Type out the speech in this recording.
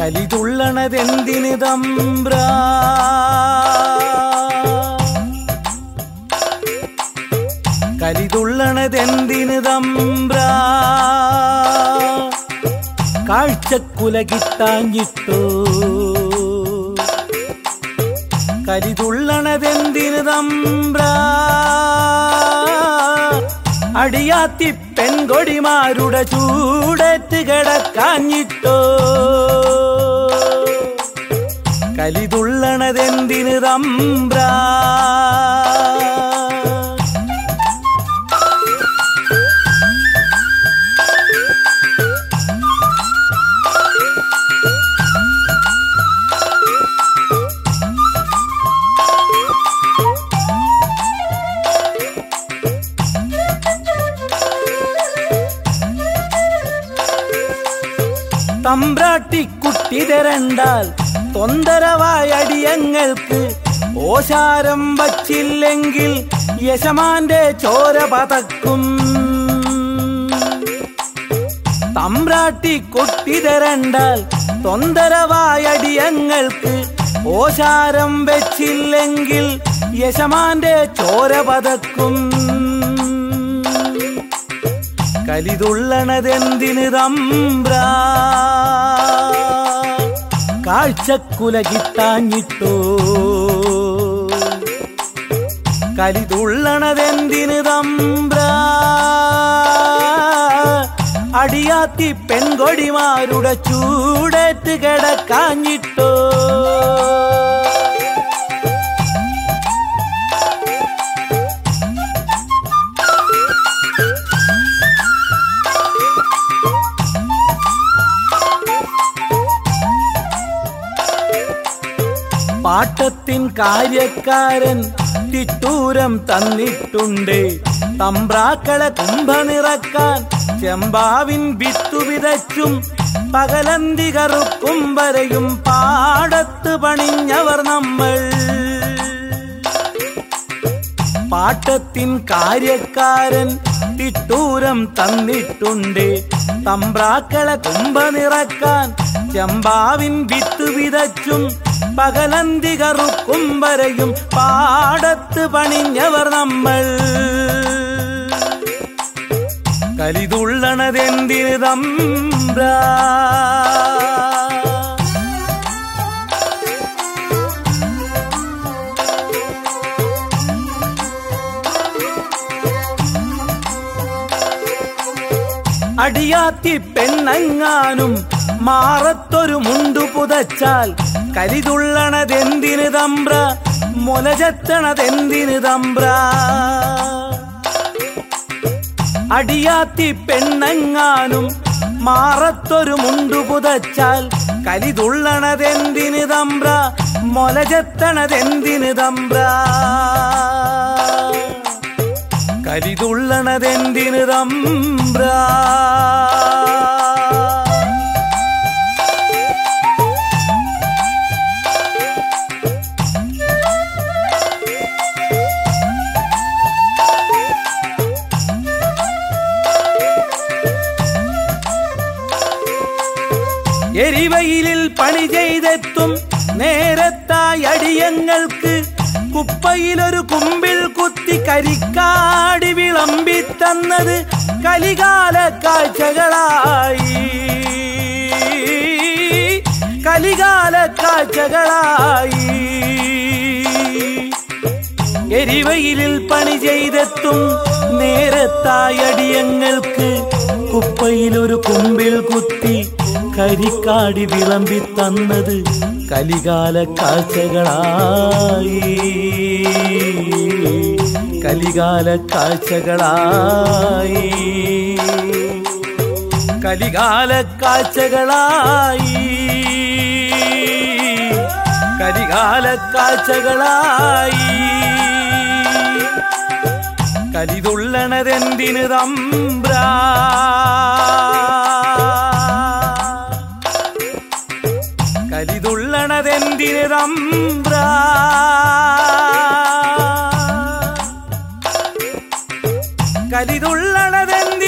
കലിതുള്ളണതെന്തിന് തമ്പ്ര കലിതുള്ളണതെന്തിന് തമ്പ്ര കാഴ്ചക്കുല കിട്ടാഞ്ഞിട്ടോ കലിതുള്ളണതെന്തിന് തമ്പ്ര അടിയാത്തി പെൺകൊടിമാരുടെ ചൂടേറ്റ് കിടക്കാഞ്ഞിട്ടോ കലിതുള്ളണതെന്തിന് തമ്പ്ര തമ്പ്രാട്ടിക്കുട്ടി തരണ്ടാൽ തൊന്തരവായ അടിയങ്ങൾക്ക് ഓശാരം വച്ചില്ലെങ്കിൽ യശമാന്റെ ചോര പതക്കും തമ്പ്രാട്ടിക്കുട്ടി തരണ്ടാൽ തൊന്തരവായ അടിയങ്ങൾക്ക് ഓശാരം വെച്ചില്ലെങ്കിൽ യശമാന്റെ ചോര പതക്കും കലിതുള്ളണതെന്തിന് തമ്പ്ര കാഴ്ചക്കുല കിട്ടാഞ്ഞിട്ടോ കലിതുള്ളണതെന്തിന് തമ്പ്ര അടിയാത്തി പെൺകൊടിമാരുടെ ചൂടേറ്റ് കിടക്കാഞ്ഞിട്ടോ പാട്ടത്തിൻ കാര്യക്കാരൻ തിട്ടൂരം തന്നിട്ടുണ്ട് തമ്പ്രാക്കളെ കുംഭ നിറക്കാൻ ചെമ്പാവിൻ വിത്തു വിതച്ചും പകലന്തി കറുക്കും വരെയും പാടത്ത് പണിഞ്ഞവർ നമ്മൾ പാട്ടത്തിൻ കാര്യക്കാരൻ തിട്ടൂരം തന്നിട്ടുണ്ട് തമ്പ്രാക്കളെ കുംഭ നിറക്കാൻ ചെമ്പാവിൻ വിത്ത് വിതച്ചും പകലന്തി കറുക്കും വരെയും പാടത്ത് പണിഞ്ഞവർ നമ്മൾ കലിതുള്ളണതെന്തിന് തമ്പ്ര അടിയാത്തി പെണ്ണങ്ങാനും മാറത്തൊരു മുണ്ടു പുതച്ചാൽ കലിതുള്ളണതെന്തിന് തമ്പ്ര മുലചെത്തണതെന്തിന് തമ്പ്ര അടിയാത്തി പെണ്ണങ്ങാനും മാറത്തൊരു മുണ്ടു പുതച്ചാൽ കലിതുള്ളണതെന്തിന് തമ്പ്ര മുലചെത്തണതെന്തിന് തമ്പ്ര കലിതുള്ളണതെന്തിന് തമ്പ്ര എരിവയിലിൽ പണി ചെയ്തെത്തും നേരത്തായി അടിയങ്ങൾക്ക് കുപ്പയിലൊരു കുമ്പിൽ കുത്തി കരിക്കാടി വിളമ്പി തന്നത് കലികാല കാഴ്ചകളായി കലികാല കാഴ്ചകളായി എരിവയിലിൽ പണി ചെയ്തെത്തും നേരത്തായി അടിയങ്ങൾക്ക് കുപ്പയിലൊരു കുമ്പിൽ കുത്തി കരിക്കാടി വിളമ്പി തന്നത് കലികാല കാഴ്ചകളായി കലികാല കാഴ്ചകളായി കലികാല കാഴ്ചകളായി കരികാല കാഴ്ചകളായി കലിതുള്ളണതെന്തിന് തമ്പ്ര കലിതുള്ളണതെന്തിന് തമ്പ്ര കലിതുള്ളണതെന്തിന്